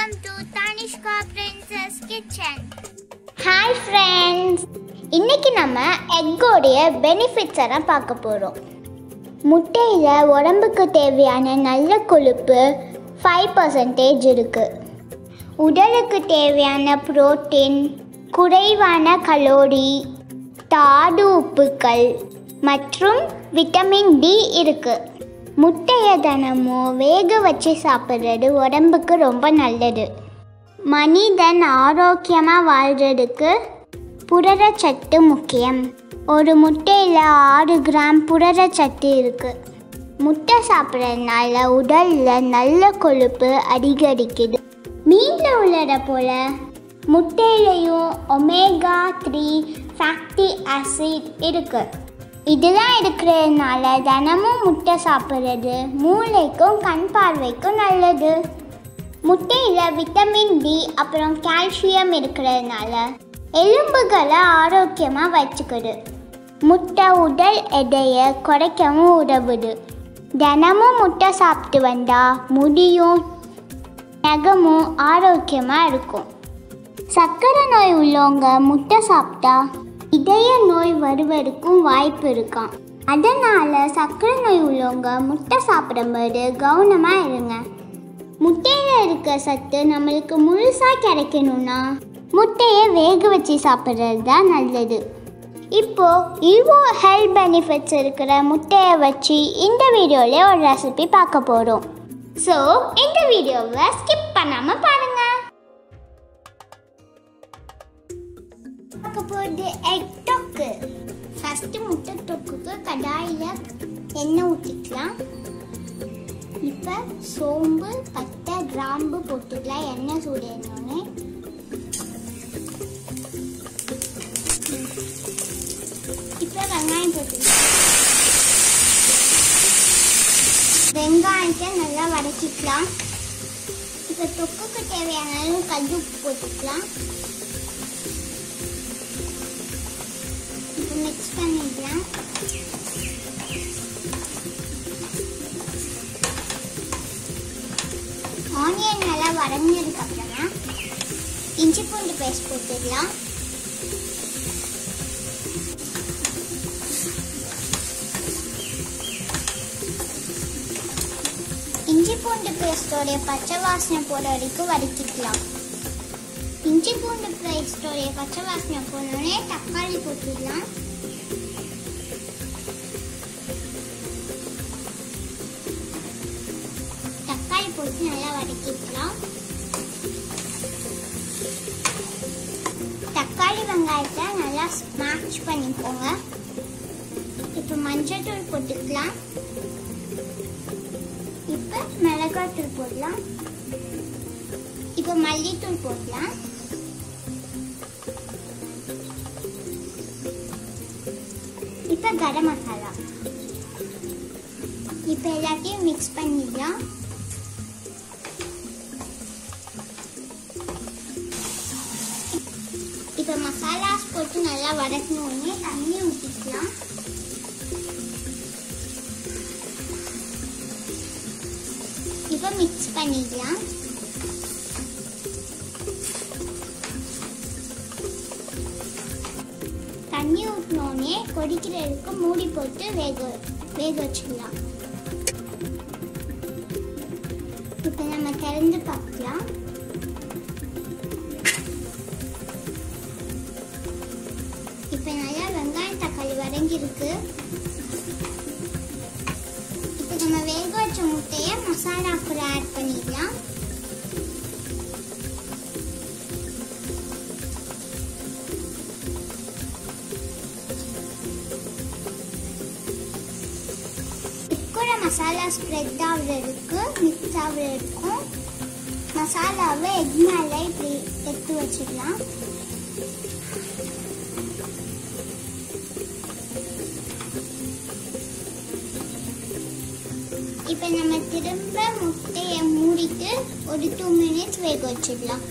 Welcome to Tanishka Princess Kitchen. Hi friends இன்னைக்கு நம்ம எக்கோடைய பெனிஃபிட்ஸை தான் பார்க்க போகிறோம் முட்டையில் உடம்புக்கு தேவையான நல்ல கொழுப்பு ஃபைவ் பர்சன்டேஜ் இருக்குது உடலுக்கு தேவையான புரோட்டீன் குறைவான கலோரி தாது உப்புக்கள் மற்றும் விட்டமின் டி இருக்குது முட்டையை தினமும் வேக வச்சு சாப்பிட்றது உடம்புக்கு ரொம்ப நல்லது மனிதன் ஆரோக்கியமாக வாழ்கிறதுக்கு புரதச்சத்து முக்கியம் ஒரு முட்டையில் ஆறு கிராம் புரதச்சத்து இருக்குது முட்டை சாப்பிட்றதுனால உடலில் நல்ல கொழுப்பு அதிகரிக்குது மீனில் உள்ளதை போல முட்டையிலையும் ஒமேகா த்ரீ ஃபேக்டி ஆசிட் இருக்குது இதெல்லாம் இருக்கிறதுனால தினமும் முட்டை சாப்பிட்றது மூளைக்கும் கண் பார்வைக்கும் நல்லது முட்டையில் விட்டமின் டி அப்புறம் கால்சியம் இருக்கிறதுனால எலும்புகளை ஆரோக்கியமாக வச்சுக்குது முட்டை உடல் எடையை குறைக்கவும் உதவுது தினமும் முட்டை சாப்பிட்டு வந்தால் முடியும் நகமும் ஆரோக்கியமாக இருக்கும் சர்க்கரை நோய் உள்ளவங்க முட்டை சாப்பிட்டா இதய நோய் வருவதற்கும் வாய்ப்பு இருக்காம் அதனால் சர்க்கரை நோய் உள்ளவங்க முட்டை சாப்பிடும்போது கவனமாக இருங்க முட்டையில் இருக்க சத்து நம்மளுக்கு முழுசாக கிடைக்கணும்னா முட்டையை வேக வச்சு சாப்பிட்றது தான் நல்லது இப்போ இவ்வளோ ஹெல்த் பெனிஃபிட்ஸ் இருக்கிற முட்டையை வச்சு இந்த வீடியோவில் ஒரு ரெசிபி பார்க்க போகிறோம் ஸோ இந்த வீடியோவை ஸ்கிப் பண்ணாமல் பாருங்கள் பார்க்க போகிறது எக் தொக்கு ஃபஸ்ட்டு முட்டை தொக்குக்கு கடாயில் எண்ணெய் ஊற்றிக்கலாம் இப்போ சோம்பு பட்டை கிராம்பு போட்டுக்கலாம் எண்ணெய் சூடேறினோடனே இப்போ வெங்காயம் போட்டுக்கலாம் வெங்காயத்தை நல்லா வதக்கிக்கலாம் இப்போ தொக்குக்கு தேவையான அளவு கல் உப்பு போட்டுக்கலாம் இப்போ மிக்ஸ் பண்ணிக்கலாம் ஆனியன் நல்லா வதங்கினதுக்கு அப்புறமா இஞ்சி பூண்டு பேஸ்ட் போட்டுக்கலாம் இஞ்சி பூண்டு பேஸ்டோடைய பச்சை வாசனை போட வரைக்கும் வதக்கிக்கலாம் இஞ்சி பூண்டு பேஸ்டோடைய பச்சை வாசனை போனோடனே தக்காளி போட்டுடலாம் தக்காளி போட்டு நல்லா வதக்கிக்கலாம் தக்காளி வெங்காயத்தை நல்லா ஸ்மாஷ் பண்ணிக்கோங்க இப்போ மஞ்சள் தூள் போட்டுக்கலாம் இப்போ மிளகாய் தூள் போடலாம் இப்போ மல்லித்தூள் போடலாம் இப்போ கரம் மசாலா இப்போ எல்லாத்தையும் மிக்ஸ் பண்ணிடலாம் இப்போ மசாலாஸ் போட்டு நல்லா வதக்கணுன்னே தண்ணி ஊற்றிக்கலாம் இப்போ மிக்ஸ் பண்ணிடலாம் தண்ணி ஊற்றினோடனே கொதிக்கிறதுக்கு மூடி போட்டு வேக வேக வச்சுக்கலாம் இப்போ நம்ம திறந்து பார்க்கலாம் இப்போ நல்லா வெங்காயம் தக்காளி வதங்கியிருக்கு இப்போ நம்ம வேக வச்ச முட்டையை மசாலாக்குள்ள ஆட் பண்ணிடலாம் கூட மசாலா ஸ்ப்ரெட் ஆகுறதுக்கு மிக்ஸ் ஆகுறதுக்கும் மசாலாவை எக் மேலே இப்படி எடுத்து வச்சிடலாம் இப்போ நம்ம திரும்ப முட்டையை மூடிட்டு ஒரு டூ மினிட்ஸ் வேக வச்சிடலாம்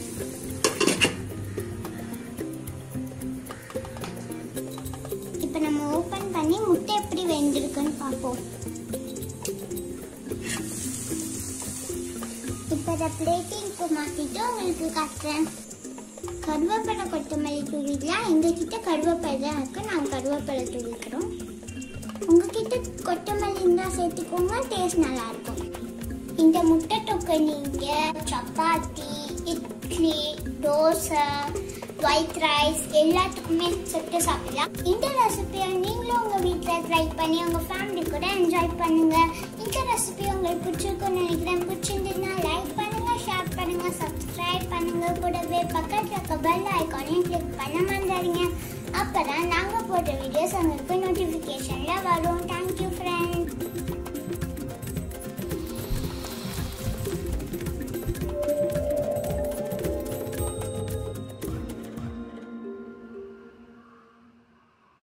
இப்போ நம்ம ஓப்பன் பண்ணி முட்டை எப்படி வெந்திருக்குன்னு பார்ப்போம் இப்போ வேற பிளேட்டிங்க்கு மாத்திட்டு உங்களுக்கு காட்டுறேன் கருவேப்பிலை கொத்தமல்லி தூவிக்கலாம் எங்ககிட்ட கருவேப்பிலை தான் இருக்கு நாங்கள் கருவேப்பிலை தூவிக்கிறோம் உங்ககிட்ட கொத்தமல்லி இருந்தால் சேர்த்துக்கோங்க டேஸ்ட் நல்லா இருக்கும் இந்த முட்டை தொக்கை நீங்க சப்பாத்தி இட்லி தோசை ஒயிட் ரைஸ் எல்லாத்துக்குமே சுட்டு சாப்பிடலாம் இந்த ரெசிபியை நீங்களும் உங்க வீட்டில் ட்ரை பண்ணி உங்க ஃபேமிலி கூட என்ஜாய் பண்ணுங்க இந்த ரெசிபி உங்களுக்கு பிடிச்சிருக்கும்னு நினைக்கிறேன் பிடிச்சிருந்ததுன்னா லைக் பண்ணுங்க ஷேர் பண்ணுங்க சப்ஸ்கிரைப் பண்ணுங்க கூடவே பக்கத்துல இருக்க பெல் ஐக்கானையும் கிளிக் பண்ண மறந்துடுங்க அப்பதான் நாங்க போடுற வீடியோஸ் உங்களுக்கு நோட்டிஃபிகேஷன்ல வரும் தேங்க்யூ